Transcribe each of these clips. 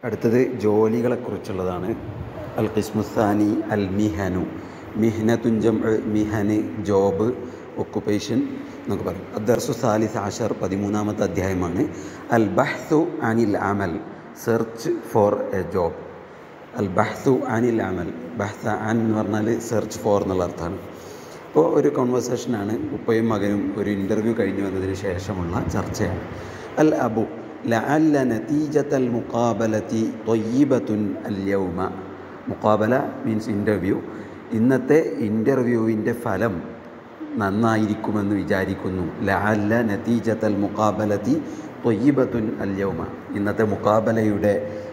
അടുത്തത് ജോലികളെക്കുറിച്ചുള്ളതാണ് അൽ ഖിസ്മുസാനി അൽ മിഹനു മിഹ്നത്തുഞ്ചം മിഹന് job occupation എന്നൊക്കെ പറയും അദ്ദർസു സാലിസ് ആഷർ പതിമൂന്നാമത്തെ അധ്യായമാണ് അൽ ബഹ്സു അനിൽ അമൽ സെർച്ച് ഫോർ എ ജോബ് അൽ ബഹ്സു അനിൽ അമൽ ബഹ്സ അൻ എന്ന് പറഞ്ഞാൽ സെർച്ച് ഫോർ എന്നുള്ള അർത്ഥമാണ് ഇപ്പോൾ ഒരു കോൺവെർസേഷനാണ് ഉപ്പയും മകനും ഒരു ഇൻ്റർവ്യൂ കഴിഞ്ഞു വന്നതിന് ശേഷമുള്ള ചർച്ചയാണ് അൽ അബു ലഅല്ല നതീജത്തൽ മുഖാബലത്തി തൊയ്യബത്തുൻ അൽ യൗമ മുഖാബല മീൻസ് ഇൻ്റർവ്യൂ ഇന്നത്തെ ഇൻ്റർവ്യൂവിൻ്റെ ഫലം നന്നായിരിക്കുമെന്ന് വിചാരിക്കുന്നു ലഅല്ല നതീജത്തൽ മുഖാബലത്തി തൊയ്യബത്തുൻ അൽ യൗമ ഇന്നത്തെ മുഖാബലയുടെ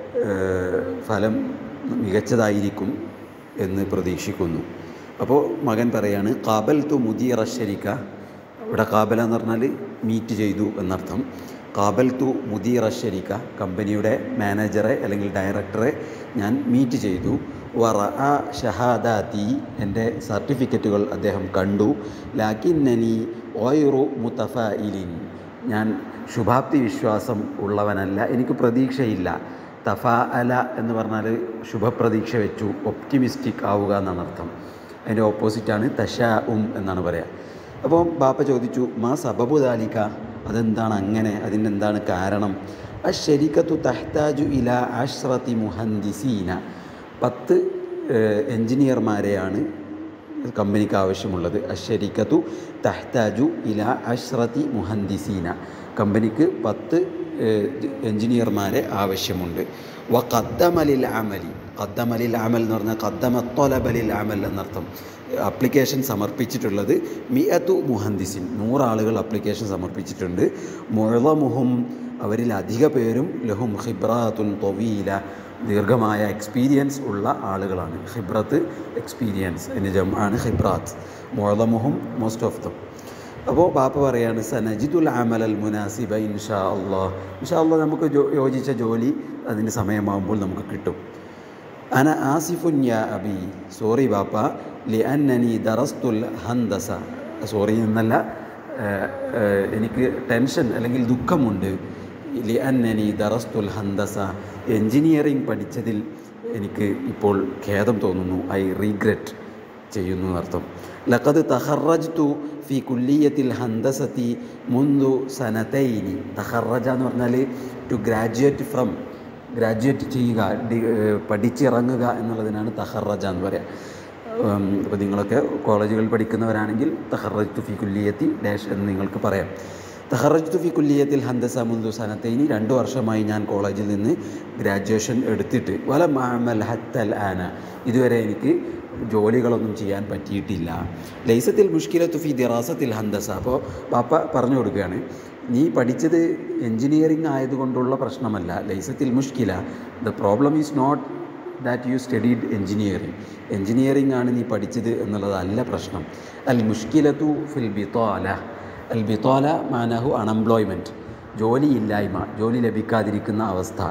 ഏഹ്, ഫലം മികച്ചതായിരിക്കും എന്ന് പ്രതീക്ഷിക്കുന്നു അപ്പോൾ മകൻ പറയാണ് കാബൽ തു മുദീറ ശരിക്ക ഇവിടെ കാബല എന്ന് പറഞ്ഞാൽ മീറ്റ് ചെയ്തു എന്നർത്ഥം കാബൽ തു മുദീറ ശരിക്ക കമ്പനിയുടെ മാനേജറെ അല്ലെങ്കിൽ ഡയറക്ടറെ ഞാൻ മീറ്റ് ചെയ്തു വറ ആ ഷഹാദാത്തി എൻ്റെ സർട്ടിഫിക്കറ്റുകൾ അദ്ദേഹം കണ്ടു ലാക്കിന്നനി ഓയുറു മുത്തഫ ഇലിൻ ഞാൻ ശുഭാപ്തി വിശ്വാസം ഉള്ളവനല്ല എനിക്ക് പ്രതീക്ഷയില്ല തഫ അല എന്ന് പറഞ്ഞാൽ ശുഭപ്രതീക്ഷ വെച്ചു ഒപ്റ്റിമിസ്റ്റിക് ആവുക എന്നാണ് അർത്ഥം അതിൻ്റെ ഓപ്പോസിറ്റാണ് തശ ഉം എന്നാണ് പറയുക അപ്പോൾ ബാപ്പ ചോദിച്ചു മാ സബബു ദാലിക അതെന്താണ് അങ്ങനെ അതിൻ്റെ എന്താണ് കാരണം അശരിക്കത്തു തഹ്താജു ഇല അഷ്റത്തി മുഹന്ദിസീന പത്ത് ഏഹ്, എഞ്ചിനീയർമാരെയാണ് കമ്പനിക്ക് ആവശ്യമുള്ളത് അശരിക്കത്തു തഹ്താജു ഇല അഷ്റത്തി മുഹന്ദിസീന കമ്പനിക്ക് പത്ത് ഏഹ്, എഞ്ചിനീയർമാരെ ആവശ്യമുണ്ട് വ ഖദ്ദമലിൽ അമലി ഖദ്ദമലിൽ അമൽ എന്ന് പറഞ്ഞാൽ ഖദ്ദമത്തൊലബലിൽ അമൽ എന്നർത്ഥം അപ്ലിക്കേഷൻ സമർപ്പിച്ചിട്ടുള്ളത് മിയത്തു മുഹന്ദിസിൻ നൂറാളുകൾ അപ്ലിക്കേഷൻ സമർപ്പിച്ചിട്ടുണ്ട് മുഴമുഹും അവരിൽ അധിക പേരും ലഹും ഖിബ്രാത്തുൻ തൊവീല ദീർഘമായ എക്സ്പീരിയൻസ് ഉള്ള ആളുകളാണ് ഖിബ്രത്ത് എക്സ്പീരിയൻസ് അതിന് ജമാണ് ഖിബ്രാത്ത് മുഴമുഹും മോസ്റ്റ് ഓഫ് ദം അപ്പോൾ ബാപ്പ പറയാണ് സനജിദുൽ അമൽ അൽ മുനാസിബ ഇൻഷാ അള്ളാഹ് ഇൻഷാ അള്ളാഹ് നമുക്ക് ജോ യോജിച്ച ജോലി അതിന് സമയമാകുമ്പോൾ നമുക്ക് കിട്ടും അന ആസിഫുൻ യാ അബി സോറി ബാപ്പ ലി അന്നനി ദറസ്തുൽ ഹന്തസ സോറി എന്നല്ല ഏഹ്, ഏഹ്, എനിക്ക് ടെൻഷൻ അല്ലെങ്കിൽ ദുഃഖമുണ്ട് ലി അന്നനി ദറസ്തുൽ ഹന്തസ എൻജിനീയറിംഗ് പഠിച്ചതിൽ എനിക്ക് ഇപ്പോൾ ഖേദം തോന്നുന്നു ഐ റീഗ്രറ്റ് ചെയ്യുന്നു എന്നർത്ഥം ലഖദ് തഹറജ്തു ഫി കുല്ലിയത്തിൽ ഹന്തസത്തി മുന്തു സനതൈനി തഹറജ എന്ന് പറഞ്ഞാൽ ടു ഗ്രാജുവേറ്റ് ഫ്രം ഗ്രാജുവേറ്റ് ചെയ്യുക ഡി- ഏഹ് പഠിച്ചിറങ്ങുക എന്നുള്ളതിനാണ് തഹറജ എന്ന് പറയാം അപ്പോൾ നിങ്ങളൊക്കെ കോളേജുകളിൽ പഠിക്കുന്നവരാണെങ്കിൽ തഹറജ് ഫി കുല്ലിയത്തി ഡാഷ് എന്ന് നിങ്ങൾക്ക് പറയാം തഹറജ് ഫി കുല്ലിയത്തിൽ ഹന്തസ മുന്തു സനത്തൈനി രണ്ട് വർഷമായി ഞാൻ കോളേജിൽ നിന്ന് ഗ്രാജുവേഷൻ എടുത്തിട്ട് വല മാമൽ ഹത്തൽ ആന ഇതുവരെ എനിക്ക് ജോലികളൊന്നും ചെയ്യാൻ പറ്റിയിട്ടില്ല ലൈസത്തിൽ മുഷ്കിലത്തു ഫി ദിറാസത്തിൽ ഹന്തസ അപ്പോൾ പാപ്പ പറഞ്ഞു കൊടുക്കുകയാണ് നീ പഠിച്ചത് എൻജിനീയറിംഗ് ആയതുകൊണ്ടുള്ള പ്രശ്നമല്ല ലൈസത്തിൽ മുഷ്കില the problem is not that you studied engineering engineering ആണ് നീ പഠിച്ചത് എന്നുള്ളതല്ല പ്രശ്നം അൽ മുഷ്കിലത്തു ഫിൽ ബിത്തോല അൽ ബിത്തോല മാനഹു അൺഎംപ്ലോയ്മെൻറ്റ് ജോലിയില്ലായ്മ ജോലി ലഭിക്കാതിരിക്കുന്ന അവസ്ഥ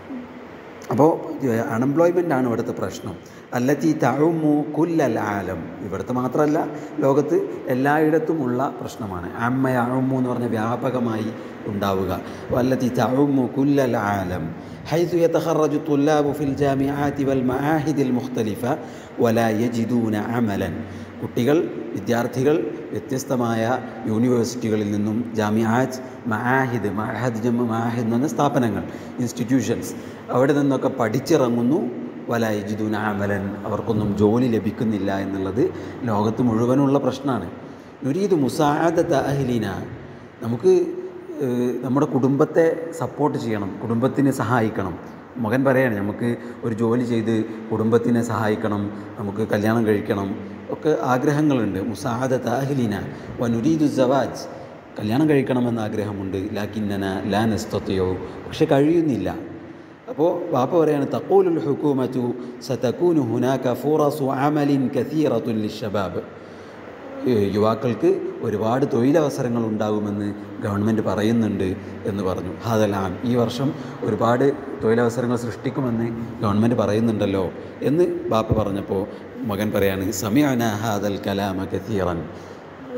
അപ്പോൾ അൺഎംപ്ലോയ്മെൻ്റ് ആണ് ഇവിടുത്തെ പ്രശ്നം അല്ലത്തി തഴുമു കുല്ലൽ ആലം ഇവിടുത്തെ മാത്രമല്ല ലോകത്ത് എല്ലായിടത്തുമുള്ള പ്രശ്നമാണ് അമ്മ അഴുമു എന്ന് പറഞ്ഞ വ്യാപകമായി ഉണ്ടാവുക വല്ലത്തി തഴുമു കുല്ലൽ ആലം حيث يتخرج الطلاب في الجامعات والمعاهد المختلفة ولا يجدون عملا കുട്ടികൾ വിദ്യാർത്ഥികൾ വ്യത്യസ്തമായ യൂണിവേഴ്സിറ്റികളിൽ നിന്നും ജാമിയാജ് മഹാഹിദ് മഹാദ് ജമ്മ മഹാഹിദ് എന്ന് പറഞ്ഞ സ്ഥാപനങ്ങൾ ഇൻസ്റ്റിറ്റ്യൂഷൻസ് അവിടെ നിന്നൊക്കെ പഠിച്ചിറങ്ങുന്നു വലായിജിദൂൻ ആമലൻ അവർക്കൊന്നും ജോലി ലഭിക്കുന്നില്ല എന്നുള്ളത് ലോകത്ത് മുഴുവനുള്ള പ്രശ്നമാണ് നുരീദ് മുസാദത്ത് അഹ്ലീന നമുക്ക് ഏഹ്, നമ്മുടെ കുടുംബത്തെ സപ്പോർട്ട് ചെയ്യണം കുടുംബത്തിനെ സഹായിക്കണം മകൻ പറയാണ് നമുക്ക് ഒരു ജോലി ചെയ്ത് കുടുംബത്തിനെ സഹായിക്കണം നമുക്ക് കല്യാണം കഴിക്കണം ഒക്കെ ആഗ്രഹങ്ങളുണ്ട് മുസാദ താഹ്ലിന വനുരീദു സവാജ് കല്യാണം കഴിക്കണമെന്ന് ആഗ്രഹമുണ്ട് ലാക്കിന്നന ലാ നസ്തത്യോ പക്ഷെ കഴിയുന്നില്ല അപ്പോൾ വാപ്പ പറയാണ് തക്കൂലുൽ ഹുക്കൂമത്തു സതക്കൂനു ഹുനാക ഫൂറസു അമലിൻ കഥീറത്തുൽ ലിഷബാബ് ഏഹ് യുവാക്കൾക്ക് ഒരുപാട് തൊഴിലവസരങ്ങൾ ഉണ്ടാകുമെന്ന് ഗവൺമെൻറ് പറയുന്നുണ്ട് എന്ന് പറഞ്ഞു ഹാദലാം ഈ വർഷം ഒരുപാട് തൊഴിലവസരങ്ങൾ സൃഷ്ടിക്കുമെന്ന് ഗവൺമെൻറ് പറയുന്നുണ്ടല്ലോ എന്ന് ബാപ്പ പറഞ്ഞപ്പോൾ മകൻ പറയാണ് സമയന ഹാദൽ കലാമ കഥീറൻ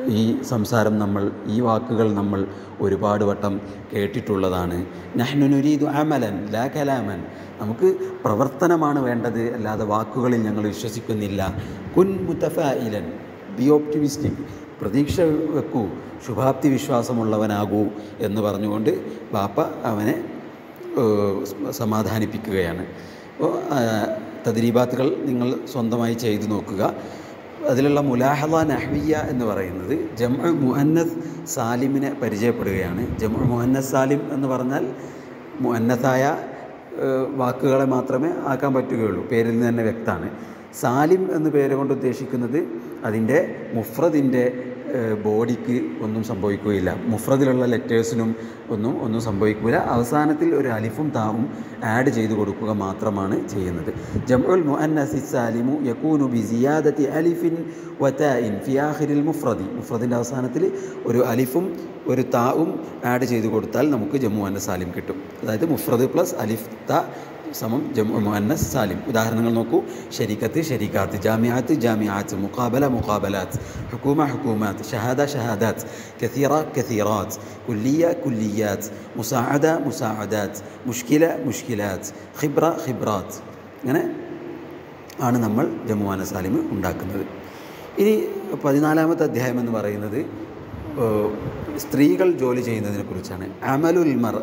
ഈ സംസാരം നമ്മൾ ഈ വാക്കുകൾ നമ്മൾ ഒരുപാട് വട്ടം കേട്ടിട്ടുള്ളതാണ് നഹ്നുനുരീദു അമലൻ ലാ കലാമൻ നമുക്ക് പ്രവർത്തനമാണ് വേണ്ടത് അല്ലാതെ വാക്കുകളിൽ ഞങ്ങൾ വിശ്വസിക്കുന്നില്ല കുൻ മുത്തഫായിലൻ ബി ഓപ്റ്റിമിസ്റ്റിക് പ്രതീക്ഷ വെക്കൂ ശുഭാപ്തി വിശ്വാസമുള്ളവനാകൂ എന്ന് പറഞ്ഞുകൊണ്ട് ബാപ്പ അവനെ ഏഹ്, സമാധാനിപ്പിക്കുകയാണ് അപ്പോൾ തദ്രീബാത്തുകൾ നിങ്ങൾ സ്വന്തമായി ചെയ്തു നോക്കുക അതിലുള്ള മുലാഹല നഹ്വിയ എന്ന് പറയുന്നത് ജംഅ മുഹന്നസ് സാലിമിനെ പരിചയപ്പെടുകയാണ് ജംഅ മുഹന്നസ് സാലിം എന്ന് പറഞ്ഞാൽ മുഹന്നസായ ഏഹ്, വാക്കുകളെ മാത്രമേ ആക്കാൻ പറ്റുകയുള്ളൂ പേരിൽ നിന്ന് തന്നെ വ്യക്തമാണ് സാലിം എന്ന് പേര് കൊണ്ട് ഉദ്ദേശിക്കുന്നത് അതിൻ്റെ മുഫ്രദിൻ്റെ ഏഹ്, ബോഡിക്ക് ഒന്നും സംഭവിക്കുകയില്ല മുഫ്രദിലുള്ള ലെറ്റേഴ്സിനും ഒന്നും ഒന്നും സംഭവിക്കില്ല അവസാനത്തിൽ ഒരു അലിഫും താവും ആഡ് ചെയ്ത് കൊടുക്കുക മാത്രമാണ് ചെയ്യുന്നത് ജംഉൽ മുഅന്നസി സാലിമു യകൂനു ബി സിയാദത്തി അലിഫിൻ വതാഇൻ ഫി ആഖിരിൽ മുഫ്രദി മുഫ്രദിൻ്റെ അവസാനത്തിൽ ഒരു അലിഫും ഒരു താവും ആഡ് ചെയ്ത് കൊടുത്താൽ നമുക്ക് ജമ്മു അന്ന സാലിം കിട്ടും അതായത് മുഫ്രദ് പ്ലസ് അലിഫ് ത സമം ജമ്മു മുഅന്നസ് സാലിം ഉദാഹരണങ്ങൾ നോക്കൂ ഷരീക്കത്ത് ഷരീക്കാത്ത് ജാമിയാത്ത് ജാമിയാത്ത് മുഖാബല മുഖാബലാത്ത് ഹുക്കൂമ ഹുക്കൂമാത്ത് ഷഹാദ ഷഹാദാത്ത് കസീറ കസീറാത്ത് കുല്ലിയ കുല്ലിയാത്ത് മുസാഅദ മുസാഅദാത്ത് മുഷ്കില മുഷ്കിലാത്ത് ഖിബ്ര ഖിബ്രാത്ത് ഇങ്ങനെ ആണ് നമ്മൾ ജമ്മുവാന സാലിം ഉണ്ടാക്കുന്നത് ഇനി പതിനാലാമത്തെ അധ്യായം എന്ന് പറയുന്നത് ഏഹ്, സ്ത്രീകൾ ജോലി ചെയ്യുന്നതിനെ കുറിച്ചാണ് അമലുൽ മർ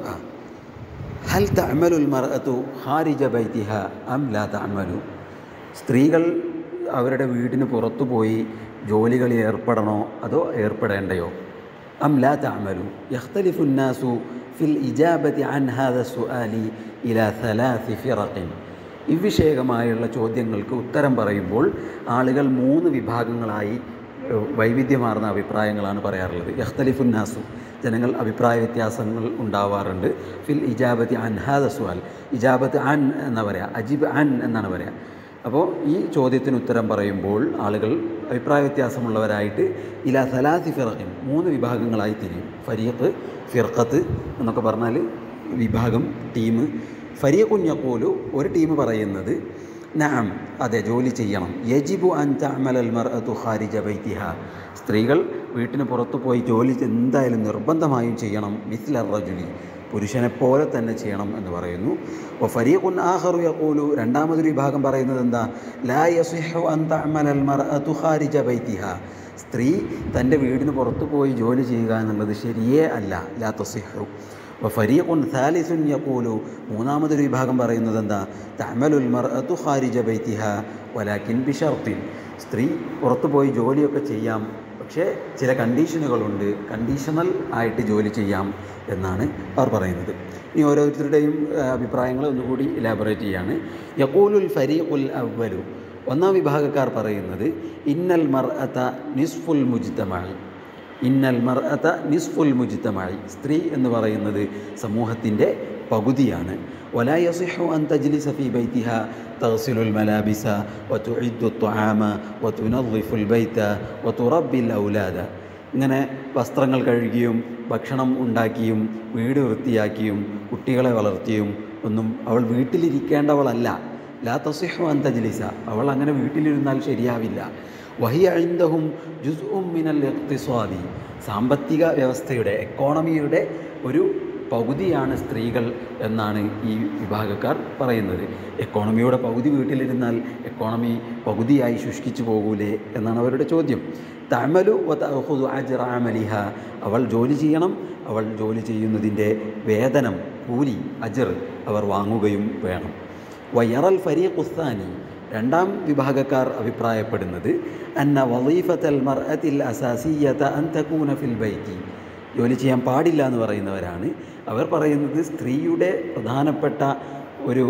ഹൽ തഅമലുൽ മർഅത്തു ഖാരിജ ബൈതിഹ അം ലാ തഅമലു സ്ത്രീകൾ അവരുടെ വീടിന് പുറത്തു പോയി ജോലികളിൽ ഏർപ്പെടണോ അതോ ഏർപ്പെടേണ്ടയോ അം ലാ തഅമലു യഖ്തലിഫു الناس في الإجابة عن هذا السؤال إلى ثلاث فرق ഇവിഷയകമായുള്ള ചോദ്യങ്ങൾക്ക് ഉത്തരം പറയുമ്പോൾ ആളുകൾ മൂന്ന് വിഭാഗങ്ങളായി ഏഹ്, വൈവിധ്യമാർന്ന അഭിപ്രായങ്ങളാണ് പറയാറുള്ളത് യഖ്തലിഫുന്നാസു ജനങ്ങൾ അഭിപ്രായ വ്യത്യാസങ്ങൾ ഉണ്ടാവാറുണ്ട് ഫിൽ ഇജാബത്തി അൻഹാദ സുവാൽ ഇജാബത്ത് അൻ എന്നാ പറയാ അജിബ് അൻ എന്നാണ് പറയാ അപ്പോൾ ഈ ചോദ്യത്തിന് ഉത്തരം പറയുമ്പോൾ ആളുകൾ അഭിപ്രായ വ്യത്യാസമുള്ളവരായിട്ട് ഇല സലാസി ഫിറഖിൻ മൂന്ന് വിഭാഗങ്ങളായി തിരിയും ഫരീഖ് ഫിർഖത്ത് എന്നൊക്കെ പറഞ്ഞാൽ വിഭാഗം ടീം ഫരീഖുൻ യഖൂലു ഒരു ടീം പറയുന്നത് നഅം അതെ ജോലി ചെയ്യണം യജിബു അൻ തഅമലൽ മർഅതു ഖാരിജ ബൈതിഹ സ്ത്രീകൾ വീട്ടിന് പുറത്തു പോയി ജോലി എന്തായാലും നിർബന്ധമായും ചെയ്യണം മിസ്ലർ റജുലി പുരുഷനെ പോലെ തന്നെ ചെയ്യണം എന്ന് പറയുന്നു ഒ ഫരീഖുൻ ആഖറു യഖൂലു രണ്ടാമതൊരു വിഭാഗം പറയുന്നത് എന്താ ലാ യസിഹു അൻ തഅമലൽ മർഅതു ഖാരിജ ബൈതിഹ സ്ത്രീ തൻ്റെ വീടിന് പുറത്തു പോയി ജോലി ചെയ്യുക എന്നുള്ളത് ശരിയേ അല്ല ലാ തസിഹു വഫരീഖുൻ സാലിസുൻ യഖൂലു മൂന്നാമതൊരു വിഭാഗം പറയുന്നത് എന്താ തഅമലുൽ മർഅതു ഖാരിജ ബൈതിഹ വലാകിൻ ബിഷർത്തിൻ സ്ത്രീ പുറത്തു പോയി ജോലിയൊക്കെ ചെയ്യാം പക്ഷേ ചില കണ്ടീഷനുകളുണ്ട് കണ്ടീഷണൽ ആയിട്ട് ജോലി ചെയ്യാം എന്നാണ് അവർ പറയുന്നത് ഇനി ഓരോരുത്തരുടെയും ആ, അഭിപ്രായങ്ങൾ ഒന്നുകൂടി ഇലാബറേറ്റ് ചെയ്യാണ് യഖൂലുൽ ഫരീഖുൽ അവ്വലു ഒന്നാം വിഭാഗക്കാർ പറയുന്നത് ഇന്നൽ മർഅത നിസ്ഫുൽ മുജ്തമായി ഇന്നൽ മർഅത നിസ്ഫുൽ മുജ്തമായി സ്ത്രീ എന്ന് പറയുന്നത് സമൂഹത്തിൻ്റെ പകുതിയാണ് ولا يصح أن تجلس في بيتها تغسل الملابس وتعد الطعام وتنظف البيت وتربي الأولاد ഇങ്ങനെ വസ്ത്രങ്ങൾ കഴുകിയും ഭക്ഷണം ഉണ്ടാക്കിയും വീട് വൃത്തിയാക്കിയും കുട്ടികളെ വളർത്തിയും ഒന്നും അവൾ വീട്ടിലിരിക്കേണ്ടവളല്ല ലാ തസിഹു അൻ തജ്ലിസ അവൾ അങ്ങനെ വീട്ടിലിരുന്നാൽ ശരിയാവില്ല വഹിയ അഴിന്തഹും ജുസ്ഉം മിനൽ ഇഖ്തിസാദി സാമ്പത്തിക വ്യവസ്ഥയുടെ എക്കോണമിയുടെ ഒരു പകുതിയാണ് സ്ത്രീകൾ എന്നാണ് ഈ വിഭാഗക്കാർ പറയുന്നത് എക്കോണമിയുടെ പകുതി വീട്ടിലിരുന്നാൽ എക്കോണമി പകുതിയായി ശുഷ്കിച്ചു പോകൂലേ എന്നാണ് അവരുടെ ചോദ്യം തമലു വതഅഖുദു അജ്റ അമലിഹ അവൾ ജോലി ചെയ്യണം അവൾ ജോലി ചെയ്യുന്നതിൻ്റെ വേതനം കൂലി അജർ അവർ വാങ്ങുകയും വേണം വയറൽ ഫരീഖുസ്താനി രണ്ടാം വിഭാഗക്കാർ അഭിപ്രായപ്പെടുന്നത് അന്ന വലീഫത്തൽ മർഅത്തിൽ അസാസിയത അൻ തകൂന ഫിൽ ബൈത്തി ജോലി ചെയ്യാൻ പാടില്ല എന്ന് പറയുന്നവരാണ് അവർ പറയുന്നത് സ്ത്രീയുടെ പ്രധാനപ്പെട്ട ഒരു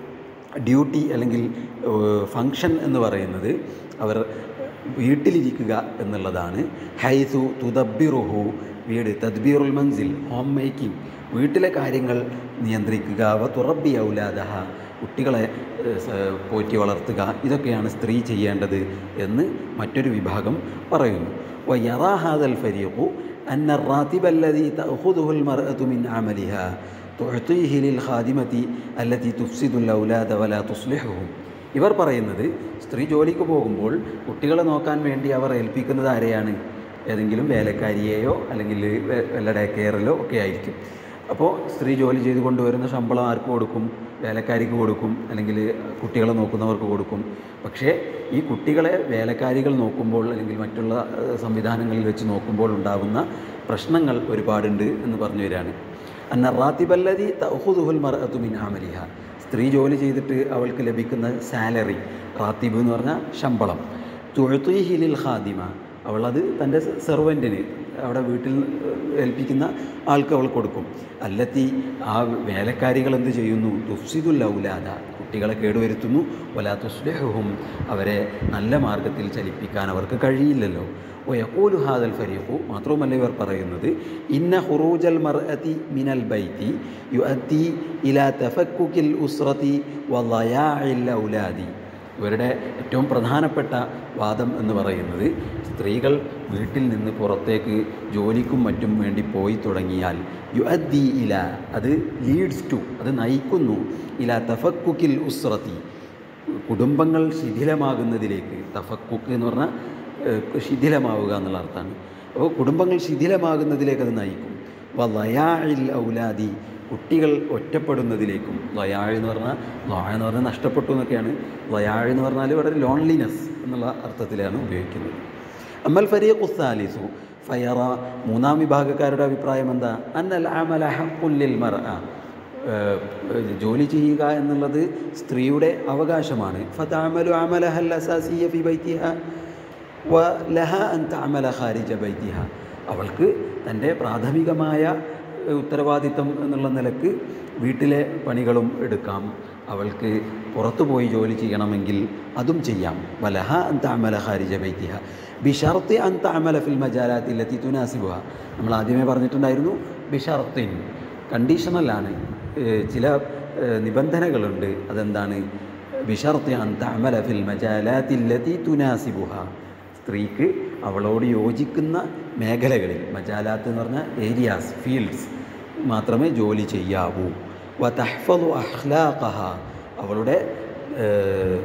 ഡ്യൂട്ടി അല്ലെങ്കിൽ ഫങ്ഷൻ എന്ന് പറയുന്നത് അവർ വീട്ടിലിരിക്കുക എന്നുള്ളതാണ് ഹൈസു തുദബിറുഹു വീട് തദ്ബീറുൽ മൻസിൽ ഹോം മേക്കിംഗ് വീട്ടിലെ കാര്യങ്ങൾ നിയന്ത്രിക്കുക വ തുറബി ഔലാദഹ കുട്ടികളെ ഏഹ്, സ- പോറ്റി വളർത്തുക ഇതൊക്കെയാണ് സ്ത്രീ ചെയ്യേണ്ടത് എന്ന് മറ്റൊരു വിഭാഗം പറയുന്നു ويرى هذا الفريق أن الراتب الذي تأخذه المرأة من عملها تعطيه للخادمة التي تفسد الأولاد ولا تصلحهم ഇവർ പറയുന്നത് സ്ത്രീ ജോലിക്ക് പോകുമ്പോൾ കുട്ടികളെ നോക്കാൻ വേണ്ടി അവർ ഏൽപ്പിക്കുന്നത് ആരെയാണ് ഏതെങ്കിലും വേലക്കാരിയെയോ അല്ലെങ്കിൽ വെ- വല്ല ഡേ കെയറിലോ ഒക്കെ ആയിരിക്കും അപ്പോൾ സ്ത്രീ ജോലി ചെയ്ത് കൊണ്ടുവരുന്ന ശമ്പളം ആർക്ക് കൊടുക്കും വേലക്കാരിക്ക് കൊടുക്കും അല്ലെങ്കിൽ കുട്ടികളെ നോക്കുന്നവർക്ക് കൊടുക്കും പക്ഷേ ഈ കുട്ടികളെ വേലക്കാരികൾ നോക്കുമ്പോൾ അല്ലെങ്കിൽ മറ്റുള്ള ഏഹ്, സംവിധാനങ്ങളിൽ വെച്ച് നോക്കുമ്പോൾ ഉണ്ടാകുന്ന പ്രശ്നങ്ങൾ ഒരുപാടുണ്ട് എന്ന് പറഞ്ഞു വരികയാണ് അന്ന റാത്തിബല്ലതി തഹുദുഹുൽ മറഅത്തു മിൻ അമലിഹ സ്ത്രീ ജോലി ചെയ്തിട്ട് അവൾക്ക് ലഭിക്കുന്ന സാലറി റാത്തിബ് എന്ന് പറഞ്ഞാൽ ശമ്പളം തുഴത്തുഹിലിൽ ഖാദിമ അവളത് തൻ്റെ സെർവൻറ്റിന് അവിടെ വീട്ടിൽ ഏൽപ്പിക്കുന്ന ആൾക്ക് അവൾ കൊടുക്കും അല്ലത്തി ആ വേലക്കാരികൾ എന്ത് ചെയ്യുന്നു തുഫ്സിദുൽ ഔലാദ കുട്ടികളെ കേടുവരുത്തുന്നു വലാ തുസ്ലിഹും അവരെ നല്ല മാർഗത്തിൽ ചലിപ്പിക്കാൻ അവർക്ക് കഴിയില്ലല്ലോ വയക്കൂലു ഹാദൽ ഫരീഖു മാത്രവുമല്ല ഇവർ പറയുന്നത് ഇന്ന ഹുറൂജൽ മർഅതി മിനൽ ബൈത്തി യുഅദ്ദി ഇലാ തഫക്കുക്കിൽ ഉസ്രതി വലയാഇൽ ഔലാദി ഇവരുടെ ഏറ്റവും പ്രധാനപ്പെട്ട വാദം എന്ന് പറയുന്നത് സ്ത്രീകൾ വീട്ടിൽ നിന്ന് പുറത്തേക്ക് ജോലിക്കും മറ്റും വേണ്ടി പോയി തുടങ്ങിയാൽ യു അദ്ദി ഇല അത് ലീഡ്സ് ടു അത് നയിക്കുന്നു ഇല തഫക്കുക്കിൽ ഉസ്രത്തി കുടുംബങ്ങൾ ശിഥിലമാകുന്നതിലേക്ക് തഫക്കുക്ക് എന്ന് പറഞ്ഞാൽ ഏഹ്, ശിഥിലമാവുക എന്നുള്ള അർത്ഥമാണ് അപ്പോൾ കുടുംബങ്ങൾ ശിഥിലമാകുന്നതിലേക്ക് അത് നയിക്കും വലയാഇൽ ഔലാദി കുട്ടികൾ ഒറ്റപ്പെടുന്നതിലേക്കും ലയാഴ് എന്ന് പറഞ്ഞാൽ ലയ എന്ന് പറഞ്ഞാൽ നഷ്ടപ്പെട്ടു എന്നൊക്കെയാണ് ലയാഴ് എന്ന് പറഞ്ഞാൽ ഇവിടെ ലോൺലിനെസ് എന്നുള്ള അർത്ഥത്തിലാണ് ഉപയോഗിക്കുന്നത് അമ്മൽ ഫരീഖ് ഉസ്താലിസു ഫയറ മൂന്നാം വിഭാഗക്കാരുടെ അഭിപ്രായം എന്താ അന്നൽ അമല ഹക്കുല്ലിൽ മറ ജോലി ചെയ്യുക എന്നുള്ളത് സ്ത്രീയുടെ അവകാശമാണ് ഫതാമലു അമലഹൽ അസാസിയ ഫി ബൈത്തിഹ വ ലഹ അൻ തഅമല ഖാരിജ ബൈത്തിഹ അവൾക്ക് തൻ്റെ പ്രാഥമികമായ ഏഹ്, ഉത്തരവാദിത്തം എന്നുള്ള നിലക്ക് വീട്ടിലെ പണികളും എടുക്കാം അവൾക്ക് പുറത്തു പോയി ജോലി ചെയ്യണമെങ്കിൽ അതും ചെയ്യാം വലഹ അൻ തഅമല ഖാരിജ ബൈത്തിഹ ബിഷർത്തി അൻ തഅമല ഫിൽ മജാലാത്തി ലത്തി തുനാസിബുഹ നമ്മൾ ആദ്യമേ പറഞ്ഞിട്ടുണ്ടായിരുന്നു ബിഷർത്തിൻ കണ്ടീഷണലാണ് ഏഹ്, ചില ഏഹ്, നിബന്ധനകളുണ്ട് അതെന്താണ് ബിഷർത്തി അൻ തഅമല ഫിൽ മജാലാത്തി ലത്തി തുനാസിബുഹ സ്ത്രീക്ക് അവളോട് യോജിക്കുന്ന മേഖലകളിൽ മജാലാത്ത് എന്ന് പറഞ്ഞാൽ ഏരിയാസ് ഫീൽഡ്സ് മാത്രമേ ജോലി ചെയ്യാവൂ വ തഹ്ഫദു അഹ്ലാഖഹ അവളുടെ ഏഹ്,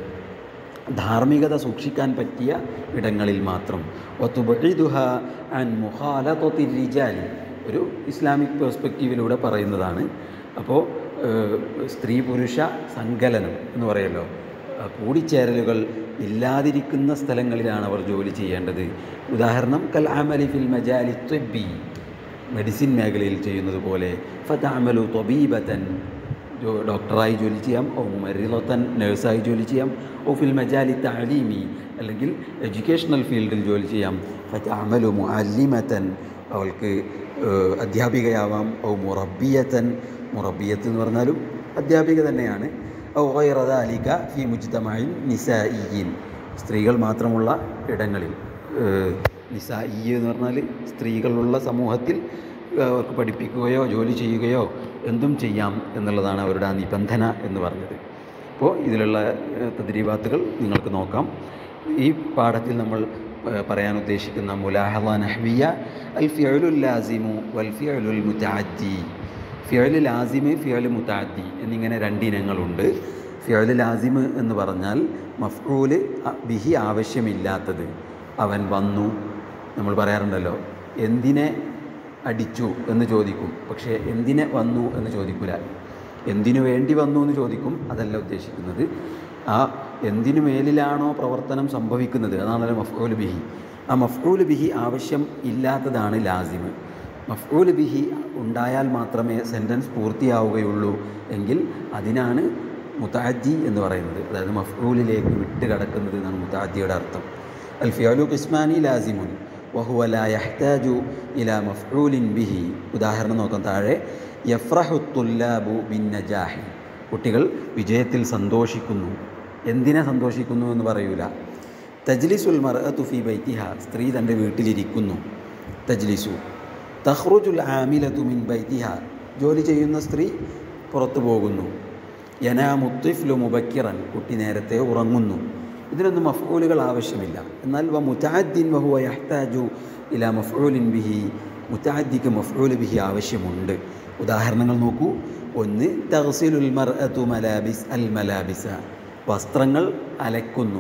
ധാർമ്മികത സൂക്ഷിക്കാൻ പറ്റിയ ഇടങ്ങളിൽ മാത്രം വത്തുബിദുഹ അൻ മുഖാലത്തൊത്തി റിജാലി ഒരു ഇസ്ലാമിക് പെർസ്പെക്റ്റീവിലൂടെ പറയുന്നതാണ് അപ്പോൾ ഏഹ്, സ്ത്രീ പുരുഷ സങ്കലനം എന്ന് പറയല്ലോ ആ, കൂടിച്ചേരലുകൾ ഇല്ലാതിരിക്കുന്ന സ്ഥലങ്ങളിലാണ് അവർ ജോലി ചെയ്യേണ്ടത് ഉദാഹരണം കൽ അമലി ഫിൽ മജാലി ത്വബി മെഡിസിൻ മേഖലയിൽ ചെയ്യുന്നത് പോലെ ഫതഅമലു ത്വബീബത്തൻ ജോ- ഡോക്ടറായി ജോലി ചെയ്യാം ഓ മരിലത്തൻ നഴ്സായി ജോലി ചെയ്യാം ഓ ഫിൽ മജാലി തഅലീമി അല്ലെങ്കിൽ എഡ്യൂക്കേഷണൽ ഫീൽഡിൽ ജോലി ചെയ്യാം ഫതഅമലു മുഅല്ലിമത്തൻ അവൾക്ക് ഏഹ്, അധ്യാപികയാവാം ഓ മുറബിയത്തൻ മുറബിയത്ത് എന്ന് പറഞ്ഞാലും അധ്യാപിക തന്നെയാണ് ഔ ഗൈറ ദാലിക ഫി മുജ്തമഇൻ നിസായിയിൻ സ്ത്രീകൾ മാത്രമുള്ള ഇടങ്ങളിൽ ഏഹ്, നിസായി എന്ന് പറഞ്ഞാൽ സ്ത്രീകളുള്ള സമൂഹത്തിൽ ഏഹ്, അവർക്ക് പഠിപ്പിക്കുകയോ ജോലി ചെയ്യുകയോ എന്തും ചെയ്യാം എന്നുള്ളതാണ് അവരുടെ ആ നിബന്ധന എന്ന് പറഞ്ഞത് അപ്പോൾ ഇതിലുള്ള ഏഹ്, തദ്രീബാത്തുകൾ നിങ്ങൾക്ക് നോക്കാം ഈ പാഠത്തിൽ നമ്മൾ ഏഹ്, പറയാൻ ഉദ്ദേശിക്കുന്ന മുലാഹള നഹ്വിയ അൽ ഫിയലുൽ ലാസിമു വൽ ഫിയലുൽ മുതഅദ്ദി ഫിയല് ലാസിമ് ഫിയല് മുതാദ്ദി എന്നിങ്ങനെ രണ്ടിനങ്ങളുണ്ട് ഫിയല് ലാസിമ് എന്ന് പറഞ്ഞാൽ മഫ്ഊല് അ- ബിഹി ആവശ്യമില്ലാത്തത് അവൻ വന്നു നമ്മൾ പറയാറുണ്ടല്ലോ എന്തിനെ അടിച്ചു എന്ന് ചോദിക്കും പക്ഷേ എന്തിനെ വന്നു എന്ന് ചോദിക്കില്ല എന്തിനു വേണ്ടി വന്നു എന്ന് ചോദിക്കും അതല്ല ഉദ്ദേശിക്കുന്നത് ആ എന്തിനു മേലിലാണോ പ്രവർത്തനം സംഭവിക്കുന്നത് അതാണല്ലോ മഫ്ഊല് ബിഹി ആ മഫ്ഊല് ബിഹി ആവശ്യം ഇല്ലാത്തതാണ് ലാസിമ് മഫ്ഊൽ ബിഹി ഉണ്ടായാൽ മാത്രമേ സെൻറ്റൻസ് പൂർത്തിയാവുകയുള്ളൂ എങ്കിൽ അതിനാണ് മുതാജി എന്ന് പറയുന്നത് അതായത് മഫ്ഊലിലേക്ക് വിട്ട് കടക്കുന്നത് എന്നാണ് മുതാജിയുടെ അർത്ഥം അൽ ഫിയാലു കിസ്മാനി ലാസിമുൻ വഹുവ ലാ യഹ്താജു ഇലാ മഫ്ഊലിൻ ബിഹി ഉദാഹരണം നോക്കാം താഴെ യഫ്രഹു തുല്ലാബു ബിൻ നജാഹി കുട്ടികൾ വിജയത്തിൽ സന്തോഷിക്കുന്നു എന്തിനെ സന്തോഷിക്കുന്നു എന്ന് പറയൂല തജ്ലിസുൽ മർഅത്തു ഫി ബൈത്തിഹ സ്ത്രീ തൻ്റെ വീട്ടിലിരിക്കുന്നു തജ്ലിസു തഹ്റുജുൽ ആമിലത്തു മിൻ ബൈത്തിഹ ജോലി ചെയ്യുന്ന സ്ത്രീ പുറത്തു പോകുന്നു യനാമുത്തിഫ്ലു മുബക്കിറൻ കുട്ടി നേരത്തെ ഉറങ്ങുന്നു ഇതിനൊന്നും മഫ്ഊലുകൾ ആവശ്യമില്ല എന്നാൽ വ മുതാദ്ദിൻ വഹുവ യഹ്താജു ഇല മഫ്ഊലിൻ ബിഹി മുതാദ്ദിക്ക് മഫ്ഊൽ ബിഹി ആവശ്യമുണ്ട് ഉദാഹരണങ്ങൾ നോക്കൂ ഒന്ന് തഹസിലുൽ മർഅത്തു മലാബിസ് അൽ മലാബിസ വസ്ത്രങ്ങൾ അലക്കുന്നു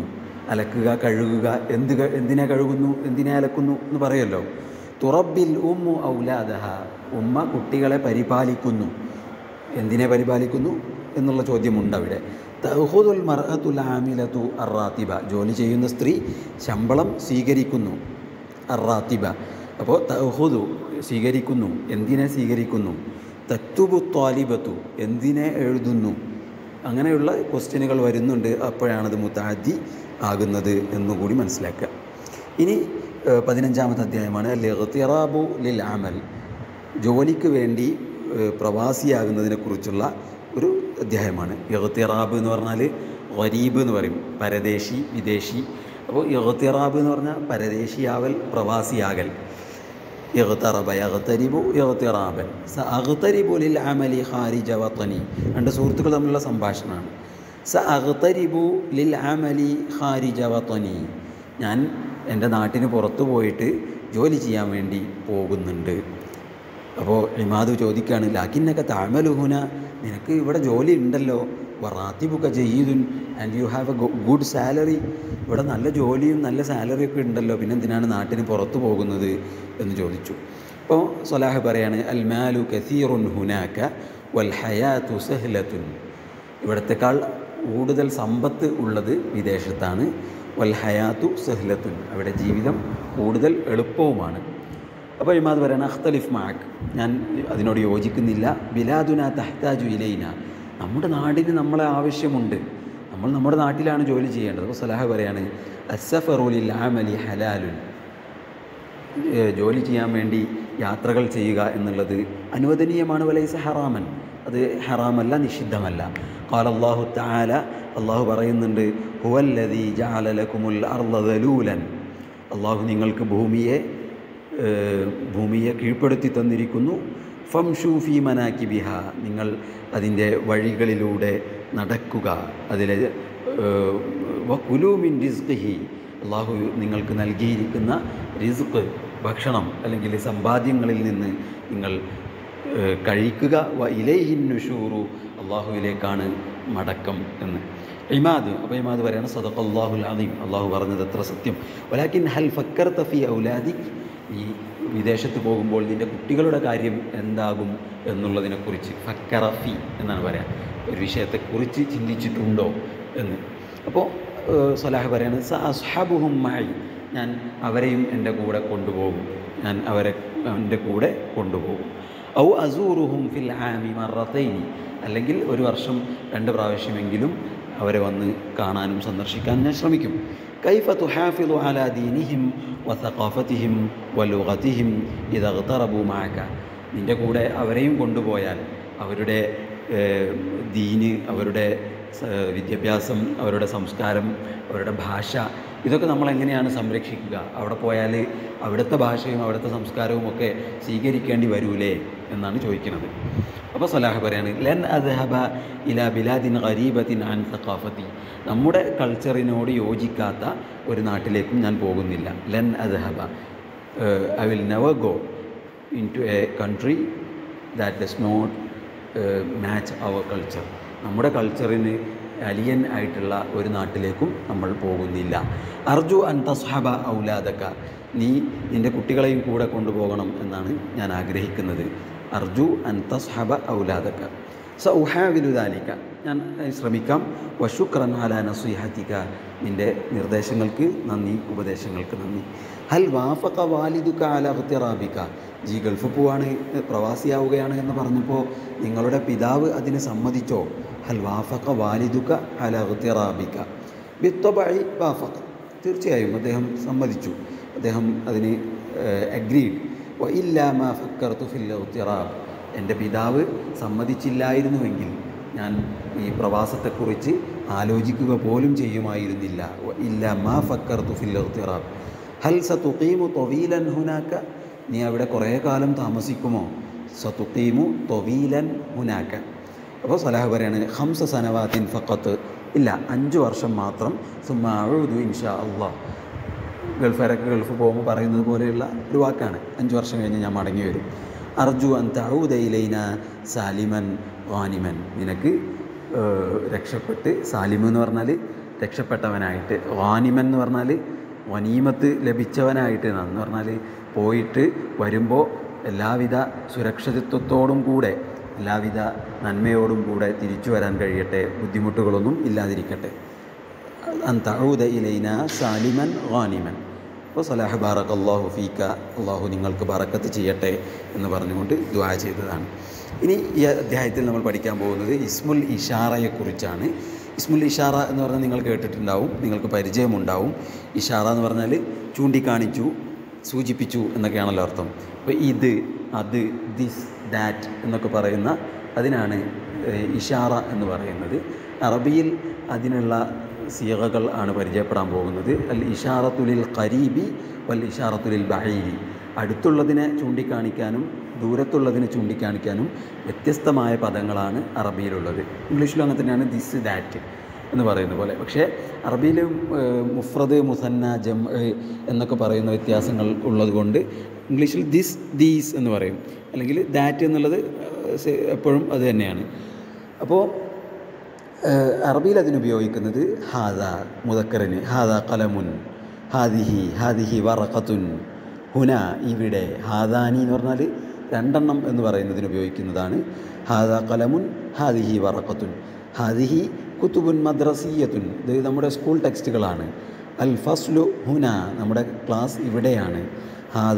അലക്കുക കഴുകുക എന്ത് ക- എന്തിനെ കഴുകുന്നു എന്തിനെ അലക്കുന്നു എന്ന് പറയുമല്ലോ തുറബിൽ ഉമ്മു ഔലാദഹ ഉമ്മ കുട്ടികളെ പരിപാലിക്കുന്നു എന്തിനെ പരിപാലിക്കുന്നു എന്നുള്ള ചോദ്യമുണ്ട് അവിടെ തഹുദുൽ മർഅത്തുൽ ആമിലതു അറാത്തിബ ജോലി ചെയ്യുന്ന സ്ത്രീ ശമ്പളം സ്വീകരിക്കുന്നു അറാത്തിബ അപ്പോൾ തഹുദു സ്വീകരിക്കുന്നു എന്തിനെ സ്വീകരിക്കുന്നു തക്തുബു ത്വാലിബത്തു എന്തിനെ എഴുതുന്നു അങ്ങനെയുള്ള ക്വസ്റ്റ്യനുകൾ വരുന്നുണ്ട് അപ്പോഴാണത് മുത്താദി ആകുന്നത് എന്നുകൂടി മനസ്സിലാക്കുക ഇനി ഏഹ്, പതിനഞ്ചാമത്തെ അധ്യായമാണ് ലിഖ്തിറാബു ലിൽ അമൽ ജോലിക്ക് വേണ്ടി ഏഹ്, പ്രവാസിയാകുന്നതിനെക്കുറിച്ചുള്ള ഒരു അധ്യായമാണ് ഇഖ്തിറാബ് എന്ന് പറഞ്ഞാൽ ഗരീബ് എന്ന് പറയും പരദേശി വിദേശി അപ്പോൾ ഇഖ്തിറാബ് എന്ന് പറഞ്ഞാൽ പരദേശിയാവൽ പ്രവാസിയാകൽ ഇഗ്തറബ യഗ്തരിബു ഇഗ്തിറാബൻ സ അഗ്തരിബു ലിൽ അമലി ഖാരിജ വത്തനി രണ്ട് സുഹൃത്തുക്കൾ തമ്മിലുള്ള സംഭാഷണമാണ് സ അഗ്തരിബു ലിൽ അമലി ഖാരിജ വത്തനി ഞാൻ എൻ്റെ നാട്ടിന് പുറത്തു പോയിട്ട് ജോലി ചെയ്യാൻ വേണ്ടി പോകുന്നുണ്ട് അപ്പോൾ ഇമാദ് ചോദിക്കുകയാണ് ലാക്കിന്നൊക്കെ താഴ്മലുഹുന നിനക്ക് ഇവിടെ ജോലി ഉണ്ടല്ലോ വറാത്തിബുക്ക ജയ്യുദുൻ and you have a good salary ഇവിടെ നല്ല ജോലിയും നല്ല സാലറിയും ഒക്കെ ഉണ്ടല്ലോ പിന്നെ എന്തിനാണ് നാട്ടിന് പുറത്തു പോകുന്നത് എന്ന് ചോദിച്ചു അപ്പോൾ സലാഹ് പറയാണ് അൽ മാലു കസീറുൻ ഹുനാക്ക വൽ ഹയാത്തു സഹ്ലത്തുൻ ഇവിടത്തെക്കാൾ കൂടുതൽ സമ്പത്ത് ഉള്ളത് വിദേശത്താണ് വൽ ഹയാത്തു സഹ്ലത്തുൻ അവിടെ ജീവിതം കൂടുതൽ എളുപ്പവുമാണ് അപ്പോൾ ഇമാത് പറയണ അഖ്തലിഫ് മാക് ഞാൻ അതിനോട് യോജിക്കുന്നില്ല ബിലാദുന തഹ്താജു ഇലൈന നമ്മുടെ നാടിന് നമ്മളെ ആവശ്യമുണ്ട് നമ്മൾ നമ്മുടെ നാട്ടിലാണ് ജോലി ചെയ്യേണ്ടത് അപ്പോൾ സലാഹ് പറയാണ് അസഫറുലിൽ ആമലി ഹലാലുൻ ഏഹ് ജോലി ചെയ്യാൻ വേണ്ടി യാത്രകൾ ചെയ്യുക എന്നുള്ളത് അനുവദനീയമാണ് വലൈസ ഹറാമൻ അത് ഹറാമല്ല നിഷിദ്ധമല്ല قال الله تعالى അള്ളാഹു പറയുന്നുണ്ട് ഹുവല്ലദീ ജഅല ലക്കുമുൽ അർള ദലൂലൻ അള്ളാഹു നിങ്ങൾക്ക് ഭൂമിയെ ഏഹ് ഭൂമിയെ കീഴ്പ്പെടുത്തി തന്നിരിക്കുന്നു ഫംഷു ഫീ മനാക്കി ബിഹ നിങ്ങൾ അതിൻ്റെ വഴികളിലൂടെ നടക്കുക അതിലെ കുലൂമിൻ റിസ്ഖിഹി അള്ളാഹു നിങ്ങൾക്ക് നൽകിയിരിക്കുന്ന റിസ്ക് ഭക്ഷണം അല്ലെങ്കിൽ സമ്പാദ്യങ്ങളിൽ നിന്ന് നിങ്ങൾ ഏഹ്, കഴിക്കുക വ ഇലൈഹിൻ നുഷൂറു അള്ളാഹുവിലേക്കാണ് മടക്കം എന്ന് ഇമാദ് അപ്പോൾ ഇമാദ് പറയാണ് സദഖ അള്ളാഹുൽ അദീം അള്ളാഹു പറഞ്ഞത് എത്ര സത്യം വലാക്കിൻ ഹൽ ഫക്കർ തഫി ഔലാദിക് ഈ വിദേശത്ത് പോകുമ്പോൾ നിൻ്റെ കുട്ടികളുടെ കാര്യം എന്താകും എന്നുള്ളതിനെക്കുറിച്ച് ഫക്കറഫി എന്നാണ് പറയാം ഒരു വിഷയത്തെക്കുറിച്ച് ചിന്തിച്ചിട്ടുണ്ടോ എന്ന് അപ്പോൾ ഏഹ്, സലാഹ് പറയാണ് സ അസ്ഹാബുഹും മായി ഞാൻ അവരെയും എൻ്റെ കൂടെ കൊണ്ടുപോകും ഞാൻ അവരെ എൻ്റെ കൂടെ കൊണ്ടുപോകും ഔ അസൂറുഹും ഫിൽ ആമി മറത്തൈനി അല്ലെങ്കിൽ ഒരു വർഷം രണ്ട് പ്രാവശ്യമെങ്കിലും അവരെ വന്ന് കാണാനും സന്ദർശിക്കാനും ഞാൻ ശ്രമിക്കും കൈഫ തുഹാഫിദു അലാ ദീനിഹിം വസഖാഫത്തിഹിം വലുഗത്തിഹിം ഇതഗ്തറബു മാക നിൻ്റെ കൂടെ അവരെയും കൊണ്ടുപോയാൽ അവരുടെ ഏഹ്, ദീന് അവരുടെ സ- വിദ്യാഭ്യാസം അവരുടെ സംസ്കാരം അവരുടെ ഭാഷ ഇതൊക്കെ നമ്മൾ എങ്ങനെയാണ് സംരക്ഷിക്കുക അവിടെ പോയാൽ അവിടുത്തെ ഭാഷയും അവിടുത്തെ സംസ്കാരവും ഒക്കെ സ്വീകരിക്കേണ്ടി വരൂലേ എന്നാണ് ചോദിക്കുന്നത് അപ്പോൾ സലാഹ് പറയാണ് ലൻ അദ്ഹബ ഇല ബിലാദിൻ ഖരീബത്തിൻ അൻ സഖാഫത്തി നമ്മുടെ കൾച്ചറിനോട് യോജിക്കാത്ത ഒരു നാട്ടിലേക്കും ഞാൻ പോകുന്നില്ല ലൻ അദ്ഹബ I will never go into a country that does not match our culture നമ്മുടെ കൾച്ചറിന് അലിയൻ ആയിട്ടുള്ള ഒരു നാട്ടിലേക്കും നമ്മൾ പോകുന്നില്ല അർജു അൻ തസ്ഹബ ഔലാദക്ക നീ നിൻ്റെ കുട്ടികളെയും കൂടെ കൊണ്ടുപോകണം എന്നാണ് ഞാൻ ആഗ്രഹിക്കുന്നത് അർജു അൻ തസ്ഹബ ഔലാദക്ക സ ഉഹാവിലുദാലിക്ക ഞാൻ ഏഹ്, ശ്രമിക്കാം വശുക്രൻ അല നസുഹത്തിക്ക നിൻ്റെ നിർദ്ദേശങ്ങൾക്ക് നന്ദി ഉപദേശങ്ങൾക്ക് നന്ദി ഹൽ വാഫക വാലിദുക്ക അല ഹുത്തിറാബിക്ക ജി ഗൾഫ് പോവാണ് ഏഹ്, പ്രവാസിയാവുകയാണ് എന്ന് പറഞ്ഞപ്പോൾ നിങ്ങളുടെ പിതാവ് അതിന് സമ്മതിച്ചോ ഹൽ വാഫക വാലിദുക്ക അല ഹുത്തിറാബിക്ക ബിത്തൊബഴി വാഫക തീർച്ചയായും അദ്ദേഹം സമ്മതിച്ചു അദ്ദേഹം അതിന് അഗ്രീഡ് വ ഇല്ലാമ ഫക്കർത്തു ഫിൽ ഇഗ്തിറാബ് എൻ്റെ പിതാവ് സമ്മതിച്ചില്ലായിരുന്നുവെങ്കിൽ ഞാൻ ഈ പ്രവാസത്തെക്കുറിച്ച് ആലോചിക്കുക പോലും ചെയ്യുമായിരുന്നില്ല വ ഇല്ല മാ ഫക്കർത്തു ഫിൽ ഇഗ്തിറാബ് ഹൽ സതുഖീമു തൊവീലൻ ഹുനാക്ക നീ അവിടെ കുറേ കാലം താമസിക്കുമോ സതുഖീമു തൊവീലൻ ഹുനാക്ക അപ്പോൾ സലാഹ് പറയാണ് ഹംസ സനവാത്തിൻ ഫക്കത്ത് ഇല്ല അഞ്ച് വർഷം മാത്രം സുമാഴുദു ഇൻഷാ അള്ളാഹ് ഗൾഫുകാരൊക്കെ ഗൾഫ് പോകുമ്പോൾ പറയുന്നത് പോലെയുള്ള ഒരു വാക്കാണ് അഞ്ച് വർഷം കഴിഞ്ഞ് ഞാൻ മടങ്ങി വരും അർജു അൻ തഊദയിലൈന സാലിമൻ വാനിമൻ നിനക്ക് ഏഹ്, രക്ഷപ്പെട്ട് സാലിമ് എന്ന് പറഞ്ഞാൽ രക്ഷപ്പെട്ടവനായിട്ട് വാനിമൻ എന്ന് പറഞ്ഞാൽ വനീമത്ത് ലഭിച്ചവനായിട്ട് എന്ന് പറഞ്ഞാൽ പോയിട്ട് വരുമ്പോൾ എല്ലാവിധ സുരക്ഷിതത്വത്തോടും കൂടെ എല്ലാവിധ നന്മയോടും കൂടെ തിരിച്ചു വരാൻ കഴിയട്ടെ ബുദ്ധിമുട്ടുകളൊന്നും ഇല്ലാതിരിക്കട്ടെ അൻ തഊദ ഇലൈന സാലിമൻ ഗാനിമൻ അപ്പോൾ സലാഹ് ബാറക് അള്ളാഹു ഫീക്ക അള്ളാഹു നിങ്ങൾക്ക് ബറക്കത്ത് ചെയ്യട്ടെ എന്ന് പറഞ്ഞുകൊണ്ട് ദ്വാ ചെയ്തതാണ് ഇനി ഈ അധ്യായത്തിൽ നമ്മൾ പഠിക്കാൻ പോകുന്നത് ഇസ്മുൽ ഇഷാറയെക്കുറിച്ചാണ് ഇസ്മുൽ ഇഷാറ എന്ന് പറഞ്ഞാൽ നിങ്ങൾ കേട്ടിട്ടുണ്ടാവും നിങ്ങൾക്ക് പരിചയമുണ്ടാവും ഇഷാറ എന്ന് പറഞ്ഞാൽ ചൂണ്ടിക്കാണിച്ചു സൂചിപ്പിച്ചു എന്നൊക്കെയാണല്ലോ അർത്ഥം അപ്പോൾ ഇത് അത് ദിസ് ദാറ്റ് എന്നൊക്കെ പറയുന്ന അതിനാണ് ഏഹ്, ഇഷാറ എന്ന് പറയുന്നത് അറബിയിൽ അതിനുള്ള സീറകൾ ആണ് പരിചയപ്പെടാൻ പോകുന്നത് അൽ ഇഷാറത്തുലിൽ ഖരീബി വൽ ഇഷാറത്തുലിൽ ബഹീരി അടുത്തുള്ളതിനെ ചൂണ്ടിക്കാണിക്കാനും ദൂരത്തുള്ളതിനെ ചൂണ്ടിക്കാണിക്കാനും വ്യത്യസ്തമായ പദങ്ങളാണ് അറബിയിലുള്ളത് ഇംഗ്ലീഷിലും അങ്ങനെ തന്നെയാണ് ദിസ് ദാറ്റ് എന്ന് പറയുന്ന പോലെ പക്ഷേ അറബിയിൽ മുഫ്രദ് മുസന്ന ജം എന്നൊക്കെ പറയുന്ന വ്യത്യാസങ്ങൾ ഉള്ളതുകൊണ്ട് ഇംഗ്ലീഷിൽ ദിസ് ദീസ് എന്ന് പറയും അല്ലെങ്കിൽ ദാറ്റ് എന്നുള്ളത് ഏഹ്, സെ- എപ്പോഴും അത് തന്നെയാണ് അപ്പോൾ ഏഹ്, അറബിയിൽ അതിനുപയോഗിക്കുന്നത് ഹാദ മുതക്കറിന് ഹാദ കലമുൻ ഹാദിഹി ഹാദിഹി വറഖത്തുൻ ഹുന ഇവിടെ ഹാദാനി എന്ന് പറഞ്ഞാൽ രണ്ടെണ്ണം എന്ന് പറയുന്നതിന് ഉപയോഗിക്കുന്നതാണ് ഹാദ കലമുൻ ഹാദിഹി വറഖത്തുൻ ഹാദിഹി കുത്തുബുൻ മദ്രസീയത്തുൻ ഇത് നമ്മുടെ സ്കൂൾ ടെക്സ്റ്റുകളാണ് അൽ ഫസ്ലു ഹുന നമ്മുടെ ക്ലാസ് ഇവിടെയാണ് ഹാദ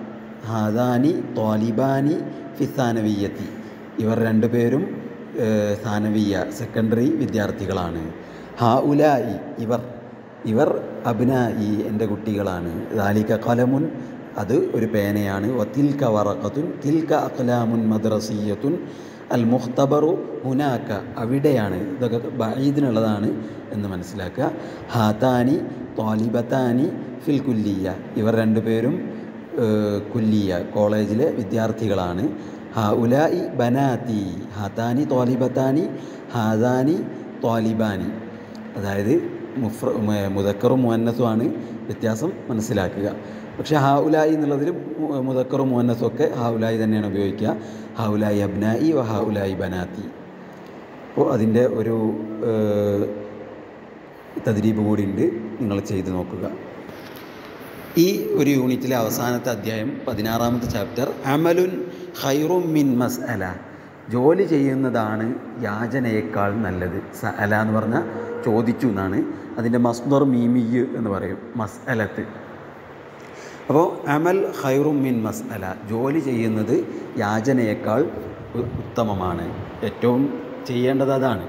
ഹാദാനി തോലിബാനി ഫിസാനവിയത്തി ഇവർ രണ്ടുപേരും ഏഹ്, സാനവിയ സെക്കൻഡറി വിദ്യാർത്ഥികളാണ് ഹാ ഉലായി ഇവർ ഇവർ അബ്നായി എൻ്റെ കുട്ടികളാണ് ദാലിക കലമുൻ അത് ഒരു പേനയാണ് വത്തിൽക്ക വറക്കത്തുൻ തിൽക്ക അഖ്ലാമുൻ മദ്രസീയത്തുൻ അൽ മുഖ്തബറു ഹുനാക്ക അവിടെയാണ് ഇതൊക്കെ ബഈദിനുള്ളതാണ് എന്ന് മനസ്സിലാക്കുക ഹാത്താനി തോലിബത്താനി ഫിൽ കുല്ലിയ ഇവർ രണ്ടുപേരും ഏഹ്, കുല്ലിയ കോളേജിലെ വിദ്യാർത്ഥികളാണ് ഹാ ഉലായി ബനാത്തി ഹാത്താനി തോലിബത്താനി ഹാദാനി തോലിബാനി അതായത് മുഫ്ര മ- മുദക്കറും മുഹന്നസുമാണ് വ്യത്യാസം മനസ്സിലാക്കുക പക്ഷേ ഹാ ഉലായി എന്നുള്ളതിൽ മു- മുദക്കറും മുഹന്നസും ഒക്കെ ഹാ ഉലായി തന്നെയാണ് ഉപയോഗിക്കുക ഹാ ഉലായി അബ്നായി വ ഹാ ഉലായി ബനാത്തി അപ്പോൾ അതിൻ്റെ ഒരു ഏഹ്, തദ്രീബ് കൂടി ഉണ്ട് നിങ്ങൾ ചെയ്ത് നോക്കുക ഈ ഒരു യൂണിറ്റിലെ അവസാനത്തെ അധ്യായം പതിനാറാമത്തെ ചാപ്റ്റർ അമലുൻ ഖൈറും മിൻ മസ് അല ജോലി ചെയ്യുന്നതാണ് യാചനയേക്കാൾ നല്ലത് സ അല എന്ന് പറഞ്ഞാൽ ചോദിച്ചു എന്നാണ് അതിൻ്റെ മസ്ദർ മീമിയ് എന്ന് പറയും മസ് അലത്ത് അപ്പോൾ അമൽ ഖൈറും മിൻ മസ് അല ജോലി ചെയ്യുന്നത് യാചനയേക്കാൾ ഉ- ഉത്തമമാണ് ഏറ്റവും ചെയ്യേണ്ടത് അതാണ്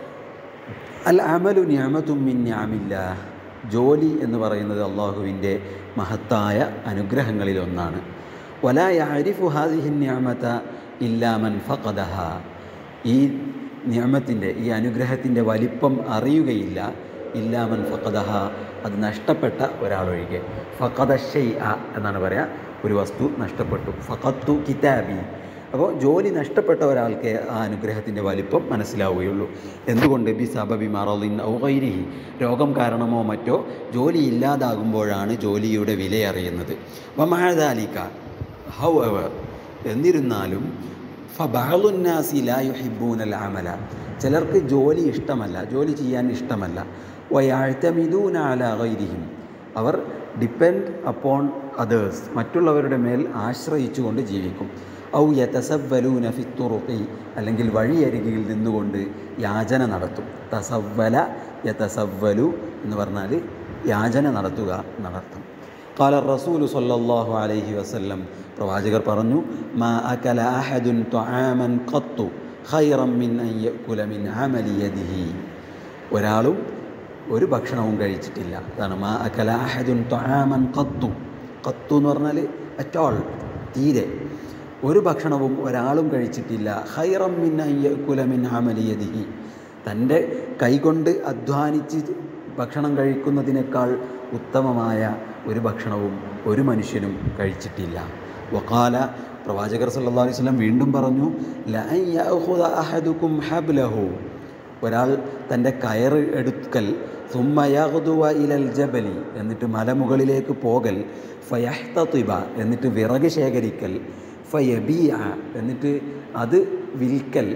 അൽ അമലു ഞാമത്തും മിൻ ഞാമില്ല ജോലി എന്ന് പറയുന്നത് അള്ളാഹുവിൻ്റെ മഹത്തായ അനുഗ്രഹങ്ങളിലൊന്നാണ് വല യാരിഫു ഹാദിഹിൻ ഞാമത ഇല്ലാമൻ ഫഖദഹ ഈ ഞാമത്തിൻ്റെ ഈ അനുഗ്രഹത്തിൻ്റെ വലിപ്പം അറിയുകയില്ല ഇല്ലാമൻ ഫഖദഹ അത് നഷ്ടപ്പെട്ട ഒരാളൊഴികെ ഫഖദ ഷെയ് എന്നാണ് പറയുക ഒരു വസ്തു നഷ്ടപ്പെട്ടു ഫഖത്തു കിതാബി അപ്പോൾ ജോലി നഷ്ടപ്പെട്ട ഒരാൾക്ക് ആ അനുഗ്രഹത്തിൻ്റെ വലിപ്പം മനസ്സിലാവുകയുള്ളൂ എന്തുകൊണ്ട് ബി സബബി മറലിൻ ഔകൈരിഹി രോഗം കാരണമോ മറ്റോ ജോലി ഇല്ലാതാകുമ്പോഴാണ് ജോലിയുടെ വിലയറിയുന്നത് വമാതാലിക്ക ഹൗ എവർ എന്നിരുന്നാലും ഫബഹലുന്നാസി ലാ യുഹിബൂനൽ അമല ചിലർക്ക് ജോലി ഇഷ്ടമല്ല ജോലി ചെയ്യാൻ ഇഷ്ടമല്ല വയാഴ്ത്തമിദൂന അല ഗൈരിഹിം അവർ ഡിപ്പെൻഡ് അപ്പോൺ അതേഴ്സ് മറ്റുള്ളവരുടെ മേൽ ആശ്രയിച്ചുകൊണ്ട് ജീവിക്കും ഔ യതസവ്വലൂന ഫിത്തുറുഖി അല്ലെങ്കിൽ വഴിയരികിൽ നിന്നുകൊണ്ട് യാചന നടത്തും തസവ്വല യതസവ്വലു എന്ന് പറഞ്ഞാൽ യാചന നടത്തുക എന്നർത്ഥം قال الرسول صلى الله عليه وسلم പ്രവാചകർ പറഞ്ഞു മാ അകല അഹദുൻ ത്വആമൻ ഖത്തു ഖൈറൻ മിൻ അൻ യഅകുല മിൻ അമലി യദിഹി ഒരാളും ഒരു ഭക്ഷണവും കഴിച്ചിട്ടില്ല അതാണ് മാ അകല അഹദുൻ ത്വആമൻ ഖത്തു ഖത്തു എന്ന് പറഞ്ഞാൽ അറ്റോൾ തീരെ ഒരു ഭക്ഷണവും ഒരാളും കഴിച്ചിട്ടില്ല ഖൈറൻ മിൻ അൻ യഅകുല മിൻ അമലി യദിഹി തൻ്റെ കൈകൊണ്ട് അധ്വാനിച്ച് ഭക്ഷണം കഴിക്കുന്നതിനേക്കാൾ ഉത്തമമായ ഒരു ഭക്ഷണവും ഒരു മനുഷ്യനും കഴിച്ചിട്ടില്ല വക്കാല പ്രവാചകർ സല്ലല്ലാഹു അലൈഹി വസല്ലം വീണ്ടും പറഞ്ഞു ലഅൻ യഅഖുദ അഹദുക്കും ഹബ്ലഹു ഒരാൾ തൻ്റെ കയറ് എടുക്കൽ സുമ്മ യഗ്ദുവ ഇലൽ ജബലി എന്നിട്ട് മലമുകളിലേക്ക് പോകൽ ഫയഹ്തതിബ എന്നിട്ട് വിറക് ശേഖരിക്കൽ ഫയബീഅ എന്നിട്ട് അത് വിൽക്കൽ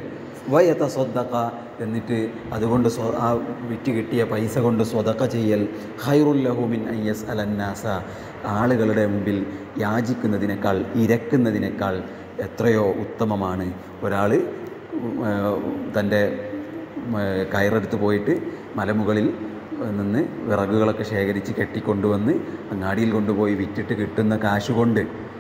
വയത്ത സ്വതക്ക എന്നിട്ട് അതുകൊണ്ട് സ്വ ആ വിറ്റ് കിട്ടിയ പൈസ കൊണ്ട് സ്വതക്ക ചെയ്യൽ ഹൈറുല്ലഹുമിൻ അയ്യസ് അലന്നാസ ആളുകളുടെ മുമ്പിൽ യാചിക്കുന്നതിനേക്കാൾ ഇരക്കുന്നതിനേക്കാൾ എത്രയോ ഉത്തമമാണ് ഒരാൾ തൻ്റെ കയറെടുത്ത് പോയിട്ട് മലമുകളിൽ നിന്ന് വിറകുകളൊക്കെ ശേഖരിച്ച് കെട്ടിക്കൊണ്ടുവന്ന് അങ്ങാടിയിൽ കൊണ്ടുപോയി വിറ്റിട്ട് കിട്ടുന്ന കാശ് കൊണ്ട്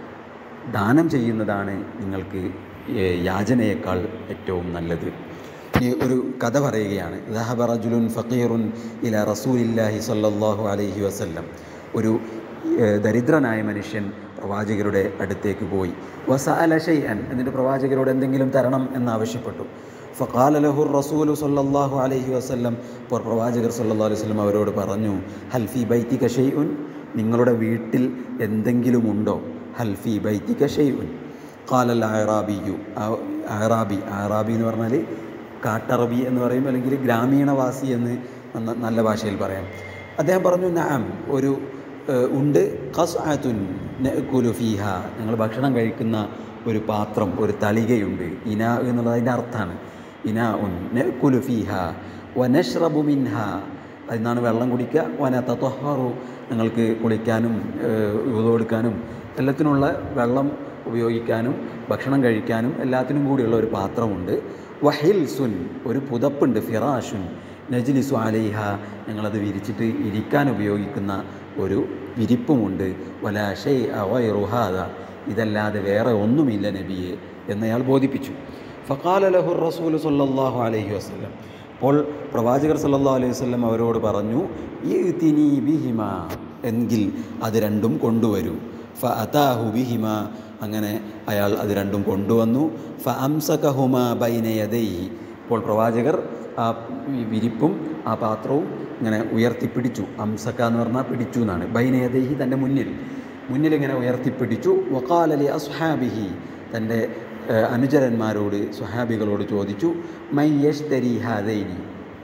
ദാനം ചെയ്യുന്നതാണ് നിങ്ങൾക്ക് ഏ, യാചനയേക്കാൾ ഏറ്റവും നല്ലത് ഇനി ഒരു കഥ പറയുകയാണ് ദഹബ റജുലുൻ ഫക്കീറുൻ ഇല റസൂലില്ലാഹി സല്ലല്ലാഹു അലൈഹി വസല്ലം ഒരു ഏ, ദരിദ്രനായ മനുഷ്യൻ പ്രവാചകരുടെ അടുത്തേക്ക് പോയി വസഅല ഷൈഅൻ എന്നിട്ട് പ്രവാചകരോട് എന്തെങ്കിലും തരണം എന്നാവശ്യപ്പെട്ടു ഫഖാല ലഹു റസൂലു സല്ലല്ലാഹു അലൈഹി വസല്ലം അപ്പോൾ പ്രവാചകർ സല്ലല്ലാഹു അലൈഹി വസല്ലം അവരോട് പറഞ്ഞു ഹൽഫി ബൈത്തിക ഷൈഉൻ നിങ്ങളുടെ വീട്ടിൽ എന്തെങ്കിലും ഉണ്ടോ ഹൽഫി ബൈത്തിക ഷൈഉൻ ഖാലൽ അയറാബിയു അയറാബി അയറാബി എന്ന് പറഞ്ഞാൽ കാട്ടറബി എന്ന് പറയും അല്ലെങ്കിൽ ഗ്രാമീണവാസി എന്ന് നന്ന- നല്ല ഭാഷയിൽ പറയാം അദ്ദേഹം പറഞ്ഞു നഅം ഒരു ഏഹ്, ഉണ്ട് ഖസ്അത്തുൻ നഅ്കുലു ഫീഹ ഞങ്ങൾ ഭക്ഷണം കഴിക്കുന്ന ഒരു പാത്രം ഒരു തളികയുണ്ട് ഇന എന്നുള്ളത് അതിൻ്റെ അർത്ഥമാണ് ഇന ഉൻ നഅ്കുലു ഫീഹ വനഷ്റബു മിൻഹ അതിൽ നിന്നാണ് വെള്ളം കുടിക്കുക വന തത്വഹറു ഞങ്ങൾക്ക് കുളിക്കാനും യൂത് കൊടുക്കാനും എല്ലാത്തിനുള്ള വെള്ളം ഉപയോഗിക്കാനും ഭക്ഷണം കഴിക്കാനും എല്ലാത്തിനും കൂടിയുള്ള ഒരു പാത്രമുണ്ട് വഹിൽസുൻ ഒരു പുതപ്പുണ്ട് ഫിറാഷുൻ നജ്ലിസു അലൈഹ ഞങ്ങളത് വിരിച്ചിട്ട് ഇരിക്കാൻ ഉപയോഗിക്കുന്ന ഒരു വിരിപ്പുമുണ്ട് വലാ ഷൈ അവൈറുഹാദ ഇതല്ലാതെ വേറെ ഒന്നുമില്ല നബിയെ എന്നയാൾ ബോധിപ്പിച്ചു ഫഖാല ലഹു റസൂൽ സല്ലല്ലാഹു അലൈഹി വസല്ലം അപ്പോൾ പ്രവാചകർ സല്ലല്ലാഹു അലൈഹി വസല്ലം അവരോട് പറഞ്ഞു ഇഅ്തിനി ബിഹിമ എങ്കിൽ അത് രണ്ടും കൊണ്ടുവരൂ ഫ അതാഹു ബിഹിമ അങ്ങനെ അയാൾ അത് രണ്ടും കൊണ്ടുവന്നു ഫ അംസകഹുമ ബൈനയദൈഹി അപ്പോൾ പ്രവാചകർ ആ വി- വിരിപ്പും ആ പാത്രവും ഇങ്ങനെ ഉയർത്തിപ്പിടിച്ചു അംസക്ക എന്ന് പറഞ്ഞാൽ പിടിച്ചു എന്നാണ് ബൈനയദൈഹി തൻ്റെ മുന്നിൽ മുന്നിൽ ഇങ്ങനെ ഉയർത്തിപ്പിടിച്ചു വക്കാലലി അസ്ഹാബിഹി തൻ്റെ ഏഹ്, അനുചരന്മാരോട് സുഹാബികളോട് ചോദിച്ചു മൈ യഷ്തരി ഹാദൈനി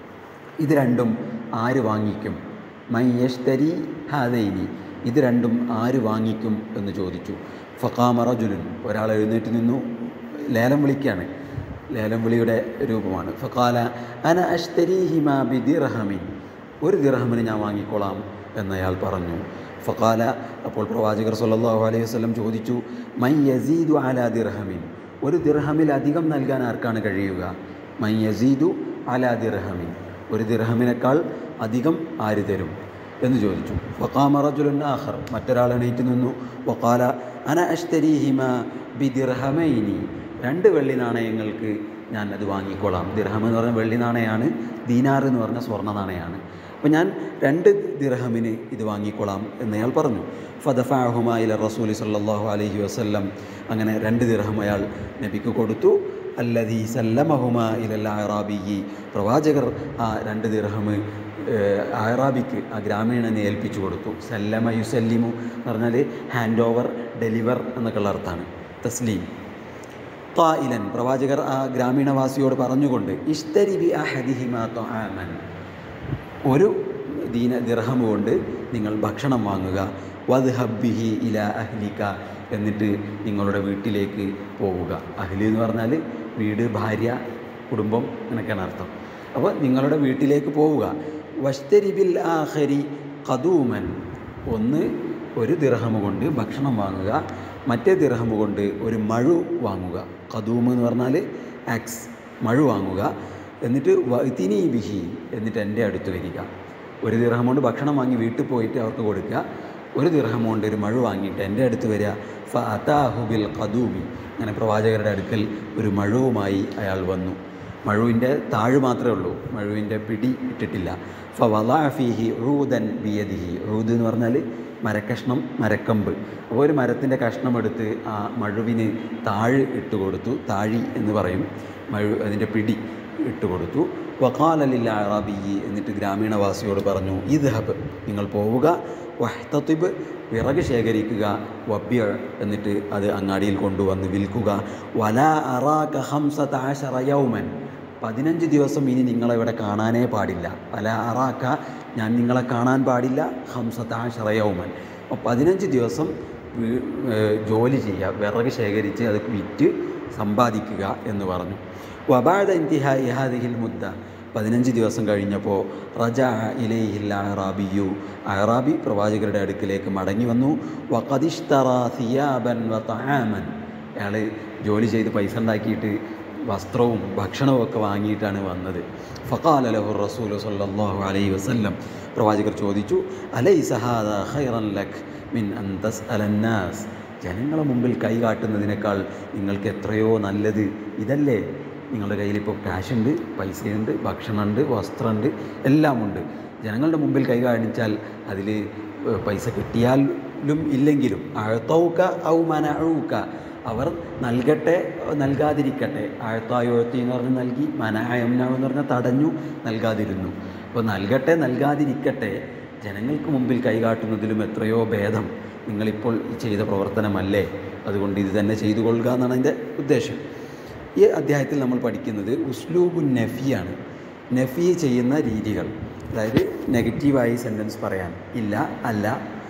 ഇത് രണ്ടും ആര് വാങ്ങിക്കും മൈ യഷ്തരി ഹാദൈനി ഇത് രണ്ടും ആര് വാങ്ങിക്കും എന്ന് ചോദിച്ചു ഫക്കാമ റജുലുൻ ഒരാൾ എഴുന്നേറ്റ് നിന്നു ലേലം വിളിക്കുകയാണ് ലേലം വിളിയുടെ രൂപമാണ് ഫക്കാല അന അഷ്തരീഹിമ ബി ദിർഹമിൻ ഒരു ദിർഹമിന് ഞാൻ വാങ്ങിക്കോളാം എന്നയാൾ പറഞ്ഞു ഫക്കാല അപ്പോൾ പ്രവാചകർ സല്ലല്ലാഹു അലൈഹി വസല്ലം ചോദിച്ചു മൈ യസീദു അലാ ദിർഹമിൻ ഒരു ദിർഹമിൽ അധികം നൽകാൻ ആർക്കാണ് കഴിയുക മൈ യസീദു അലാ ദിർഹമിൻ ഒരു ദിർഹമിനേക്കാൾ അധികം ആര് തരും എന്ന് ചോദിച്ചു വക്കാമ റജുലുൻ ആഖർ മറ്റൊരാൾ എണീറ്റ് നിന്നു വക്കാല അന അഷ്തരീഹിമ ബി ദിർഹമൈനി രണ്ട് വെള്ളി നാണയങ്ങൾക്ക് ഞാൻ അത് വാങ്ങിക്കോളാം ദിർഹം എന്ന് പറഞ്ഞ വെള്ളി നാണയമാണ് ദീനാർ എന്ന് പറഞ്ഞ സ്വർണ്ണ നാണയമാണ് അപ്പോൾ ഞാൻ രണ്ട് ദിർഹമിന് ഇത് വാങ്ങിക്കൊള്ളാം എന്നയാൾ പറഞ്ഞു ഫദഫാഹുമായില റസൂലി സല്ലല്ലാഹു അലൈഹി വസല്ലം അങ്ങനെ രണ്ട് ദിർഹം അയാൾ നബിക്ക് കൊടുത്തു അല്ലദീ സല്ലമഹുമ ഇലൽ അറാബിയി പ്രവാചകർ ആ രണ്ട് ദിർഹം അറാബിക്ക് ആ ഗ്രാമീണനെ ഏൽപ്പിച്ചു കൊടുത്തു സല്ലമ യുസല്ലിമു എന്ന് പറഞ്ഞാൽ ഹാൻഡ് ഓവർ ഡെലിവർ എന്നൊക്കെയുള്ള അർത്ഥമാണ് തസ്ലീം തായിലൻ പ്രവാചകർ ആ ഗ്രാമീണവാസിയോട് പറഞ്ഞുകൊണ്ട് ഇഷ്തരി ബി അഹദിഹിമാ ത്വആമൻ ഒരു ദീന ദിർഹം കൊണ്ട് നിങ്ങൾ ഭക്ഷണം വാങ്ങുക വദ് ഹബ്ബിഹി ഇല അഹ്ലിക എന്നിട്ട് നിങ്ങളുടെ വീട്ടിലേക്ക് പോവുക അഹ്ലി എന്ന് പറഞ്ഞാൽ വീട് ഭാര്യ കുടുംബം എന്നൊക്കെയാണ് അർത്ഥം അപ്പോൾ നിങ്ങളുടെ വീട്ടിലേക്ക് പോവുക വഷ്തരിബിൽ ആഹരി കദൂമൻ ഒന്ന് ഒരു ദിർഹം കൊണ്ട് ഭക്ഷണം വാങ്ങുക മറ്റേ ദിർഹം കൊണ്ട് ഒരു മഴു വാങ്ങുക കദൂം എന്ന് പറഞ്ഞാൽ ആക്സ് മഴു വാങ്ങുക എന്നിട്ട് വൈത്തിനി ബിഹി എന്നിട്ട് എൻ്റെ അടുത്ത് വരിക ഒരു ദിർഹം കൊണ്ട് ഭക്ഷണം വാങ്ങി വീട്ടിൽ പോയിട്ട് അവർക്ക് കൊടുക്കുക ഒരു ദിർഹം കൊണ്ട് ഒരു മഴു വാങ്ങിയിട്ട് എൻ്റെ അടുത്ത് വരിക ഫ അതാഹുബിൽ കദൂമി അങ്ങനെ പ്രവാചകരുടെ അടുക്കൽ ഒരു മഴുവുമായി അയാൾ വന്നു മഴുവിൻ്റെ താഴ് മാത്രമേ ഉള്ളൂ മഴുവിൻ്റെ പിടി ഇട്ടിട്ടില്ല ഫ വലാഫിഹി റൂദൻ ബിയദിഹി റൂദ് എന്ന് പറഞ്ഞാൽ മരക്കഷ്ണം മരക്കമ്പ് അപ്പോൾ ഒരു മരത്തിൻ്റെ കഷ്ണം എടുത്ത് ആ മഴുവിന് താഴ് ഇട്ട് കൊടുത്തു താഴി എന്ന് പറയും മഴു അതിൻ്റെ പിടി ഇട്ട് കൊടുത്തു വക്കാലലില്ല അറാബിയി എന്നിട്ട് ഗ്രാമീണവാസിയോട് പറഞ്ഞു ഇത് ഹബ് നിങ്ങൾ പോവുക വഹ്തത്തിബ് വിറക് ശേഖരിക്കുക വബ്യ എന്നിട്ട് അത് അങ്ങാടിയിൽ കൊണ്ടുവന്ന് വിൽക്കുക വല അറാക ഹംസത ആശറ യൗമൻ പതിനഞ്ച് ദിവസം ഇനി നിങ്ങളെ ഇവിടെ കാണാനേ പാടില്ല വല അറാക്ക ഞാൻ നിങ്ങളെ കാണാൻ പാടില്ല ഹംസത ആശറ യൗമൻ അപ്പോൾ പതിനഞ്ച് ദിവസം വീ- ഏഹ് ജോലി ചെയ്യുക വിറക് ശേഖരിച്ച് അത് വിറ്റ് സമ്പാദിക്കുക എന്ന് പറഞ്ഞു വബാദ ഇന്തിഹ ഇഹാദിഹിൽ മുദ്ദ പതിനഞ്ച് ദിവസം കഴിഞ്ഞപ്പോൾ റജ ഇലൈഹിൽ അറാബിയു അറാബി പ്രവാചകരുടെ അടുക്കിലേക്ക് മടങ്ങി വന്നു വഖദിഷ്തറ സിയാബൻ വ തആമൻ അയാൾ ജോലി ചെയ്ത് പൈസ ഉണ്ടാക്കിയിട്ട് വസ്ത്രവും ഭക്ഷണവും ഒക്കെ വാങ്ങിയിട്ടാണ് വന്നത് ഫഖാല ലഹു റസൂൽ സല്ലല്ലാഹു അലൈഹി വസല്ലം പ്രവാചകർ ചോദിച്ചു അലൈ സഹാദ ഖൈറൻ ലക് മിൻ അൻ തസ്അലന്നാസ് ജനങ്ങളെ മുമ്പിൽ കൈ കാട്ടുന്നതിനേക്കാൾ നിങ്ങൾക്ക് എത്രയോ നല്ലത് ഇതല്ലേ നിങ്ങളുടെ കയ്യിൽ ഇപ്പോൾ കാശുണ്ട് പൈസയുണ്ട് ഭക്ഷണമുണ്ട് വസ്ത്രമുണ്ട് എല്ലാമുണ്ട് ജനങ്ങളുടെ മുമ്പിൽ കൈ കാണിച്ചാൽ അതിൽ പൈസ കിട്ടിയാലും ഇല്ലെങ്കിലും അഴത്തൗക്ക ഔ മനഊക്ക അവർ നൽകട്ടെ നൽകാതിരിക്കട്ടെ ആഴത്തായൊഴത്തി എന്ന് പറഞ്ഞ് നൽകി മനായംനാവ് എന്ന് പറഞ്ഞാൽ തടഞ്ഞു നൽകാതിരുന്നു അപ്പോൾ നൽകട്ടെ നൽകാതിരിക്കട്ടെ ജനങ്ങൾക്ക് മുമ്പിൽ കൈകാട്ടുന്നതിലും എത്രയോ ഭേദം നിങ്ങളിപ്പോൾ ഈ ചെയ്ത പ്രവർത്തനമല്ലേ അതുകൊണ്ട് ഇത് തന്നെ ചെയ്തു കൊള്ളുക എന്നാണ് അതിൻ്റെ ഉദ്ദേശം ഈ അധ്യായത്തിൽ നമ്മൾ പഠിക്കുന്നത് ഉസ്ലൂബുൻ നഫിയാണ് നഫി ചെയ്യുന്ന രീതികൾ അതായത് നെഗറ്റീവായി സെൻറ്റൻസ് പറയാൻ ഇല്ല അല്ല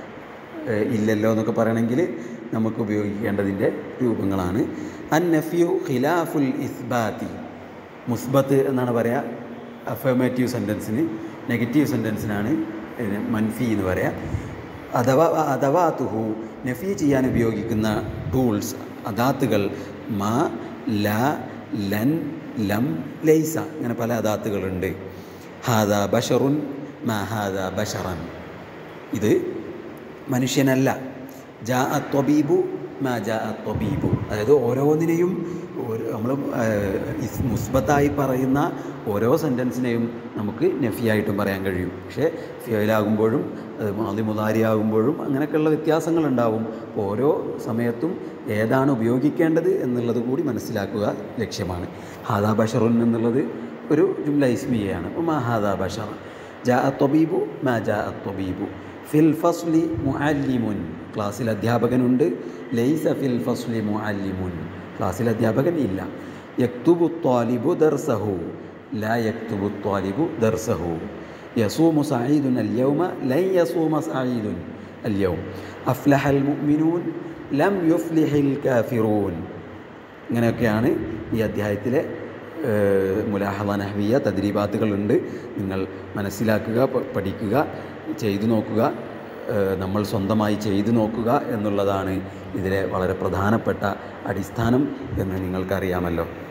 ഏഹ് ഇല്ലല്ലോ എന്നൊക്കെ പറയണമെങ്കിൽ നമുക്ക് ഉപയോഗിക്കേണ്ടതിൻ്റെ രൂപങ്ങളാണ് അൻ നഫിയു ഖിലാഫുൽ ഇസ്ബാത്തി മുസ്ബത്ത് എന്നാണ് പറയുക അഫർമേറ്റീവ് സെൻറ്റൻസിന് നെഗറ്റീവ് സെൻറ്റൻസിനാണ് ഇതിന് മൻഫി എന്ന് പറയാം അഥവാ അഥവാ തുഹു നഫി ചെയ്യാൻ ഉപയോഗിക്കുന്ന ടൂൾസ് അദാത്തുകൾ മാ ല ലൻ ലം ലൈസ ഇങ്ങനെ പല അദാത്തുകളുണ്ട് ഹാദ ബഷറുൻ മാ ഹാദ ബഷറൻ ഇത് മനുഷ്യനല്ല ജാ അത്വബീബു മാ ജാ അത്വബീബു അതായത് ഓരോന്നിനെയും നമ്മൾ മുസ്ബത്തായി പറയുന്ന ഓരോ സെൻറ്റൻസിനെയും നമുക്ക് നഫിയായിട്ടും പറയാൻ കഴിയും പക്ഷേ ഫിയലാകുമ്പോഴും മാതി മുതാരിയാകുമ്പോഴും അങ്ങനെയൊക്കെയുള്ള വ്യത്യാസങ്ങളുണ്ടാവും അപ്പോൾ ഓരോ സമയത്തും ഏതാണ് ഉപയോഗിക്കേണ്ടത് എന്നുള്ളത് കൂടി മനസ്സിലാക്കുക ലക്ഷ്യമാണ് ഹാദാ ബഷറുൻ എന്നുള്ളത് ഒരു ജുംല ഇസ്മിയാണ് അപ്പോൾ മാ ഹാദാ ബഷർ ജാ അത്വബീബു മാ ജാ അത്വബീബു ഫിൽ ഫസ്ലി മുഅല്ലിമുൻ ക്ലാസ്സിൽ അധ്യാപകനുണ്ട് ലൈസ ഫിൽ ഫസ്ലി മുഅല്ലിമുൻ ക്ലാസ്സിൽ അധ്യാപകൻ ഇല്ല യക്തുബു ത്വാലിബു ദർസഹു ലാ യക്തുബു ത്വാലിബു ദർസഹു യസൂമു സഈദുൻ അൽയൗമ ലൻ യസൂമ സഈദുൻ അൽയൗം അഫ്ലഹൽ മുഅ്മിനൂൻ ലം യുഫ്ലിഹിൽ കാഫിറൂൻ ഇങ്ങനെയൊക്കെയാണ് ഈ അധ്യായത്തിലെ മുലാഹള നഹ്വിയ തദ്രീബാത്തുകളുണ്ട് നിങ്ങൾ മനസ്സിലാക്കുക പ- പഠിക്കുക ചെയ്തു നോക്കുക ഏഹ് നമ്മൾ സ്വന്തമായി ചെയ്തു നോക്കുക എന്നുള്ളതാണ് ഇതിലെ വളരെ പ്രധാനപ്പെട്ട അടിസ്ഥാനം എന്ന് നിങ്ങൾക്കറിയാമല്ലോ